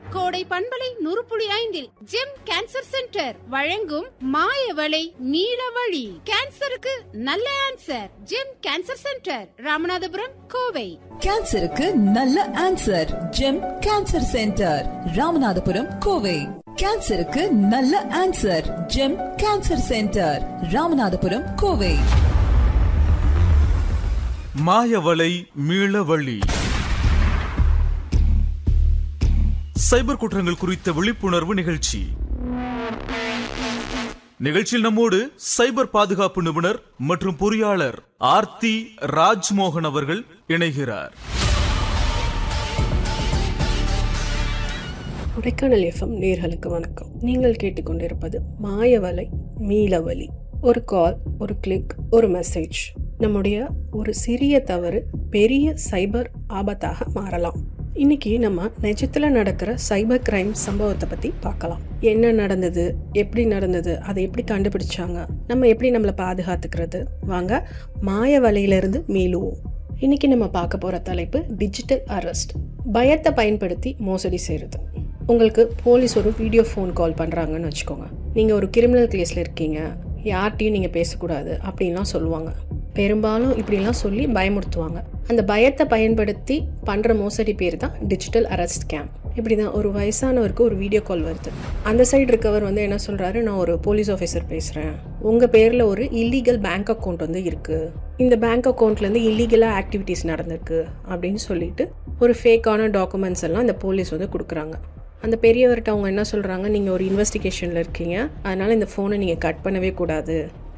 கோடை பண்பலை நுறுப்புளி ஐந்தில் ஜெம் கேன்சர் சென்டர் வழங்கும் மாயவளை நீலவழி கேன்சருக்கு நல்ல answer gem cancer centre Ramanathapuram Kovai கேன்சருக்கு நல்ல answer gem cancer centre Ramanathapuram Kovai கேன்சருக்கு நல்ல answer gem cancer centre Ramanathapuram Kovai மாயவலை மீளவழி சைபர் குற்றங்கள் குறித்த விழிப்புணர்வு நிகழ்ச்சி நிகழ்ச்சியில் நம்மோடு சைபர் பாதுகாப்பு நிபுணர் மற்றும் பொறியாளர் ஆர்த்தி ராஜ்மோகன் அவர்கள் இணைகிறார் கொடைக்கானல் எஃப்எம் நேர்களுக்கு வணக்கம் நீங்கள் கேட்டுக்கொண்டிருப்பது மாயவலை மீளவலி ஒரு கால் ஒரு கிளிக் ஒரு மெசேஜ் நம்முடைய ஒரு சிறிய தவறு பெரிய சைபர் ஆபத்தாக மாறலாம் இன்னைக்கு நம்ம நிஜத்தில் நடக்கிற சைபர் கிரைம் சம்பவத்தை பற்றி பார்க்கலாம் என்ன நடந்தது எப்படி நடந்தது அதை எப்படி கண்டுபிடிச்சாங்க நம்ம எப்படி நம்மளை பாதுகாத்துக்கிறது வாங்க மாய வலையிலிருந்து மீளுவோம் இன்னைக்கு நம்ம பார்க்க போகிற தலைப்பு டிஜிட்டல் அரெஸ்ட் பயத்தை பயன்படுத்தி மோசடி செய்கிறது உங்களுக்கு போலீஸ் ஒரு வீடியோ ஃபோன் கால் பண்ணுறாங்கன்னு வச்சுக்கோங்க நீங்கள் ஒரு கிரிமினல் கேஸில் இருக்கீங்க யார்கிட்டையும் நீங்கள் பேசக்கூடாது அப்படின்லாம் சொல்லுவாங்க பெரும்பாலும் இப்படிலாம் சொல்லி பயமுறுத்துவாங்க அந்த பயத்தை பயன்படுத்தி பண்ணுற மோசடி பேர் தான் டிஜிட்டல் அரெஸ்ட் கேம்ப் இப்படி தான் ஒரு வயசானவருக்கு ஒரு வீடியோ கால் வருது அந்த சைடு இருக்கவர் வந்து என்ன சொல்கிறாரு நான் ஒரு போலீஸ் ஆஃபீஸர் பேசுகிறேன் உங்கள் பேரில் ஒரு இல்லீகல் பேங்க் அக்கௌண்ட் வந்து இருக்குது இந்த பேங்க் அக்கௌண்ட்லேருந்து இல்லீகலாக ஆக்டிவிட்டீஸ் நடந்திருக்கு அப்படின்னு சொல்லிட்டு ஒரு ஃபேக்கான டாக்குமெண்ட்ஸ் எல்லாம் இந்த போலீஸ் வந்து கொடுக்குறாங்க அந்த பெரியவர்கிட்ட அவங்க என்ன சொல்கிறாங்க நீங்கள் ஒரு இன்வெஸ்டிகேஷனில் இருக்கீங்க அதனால் இந்த ஃபோனை நீங்கள் கட் பண்ணவே கூடாது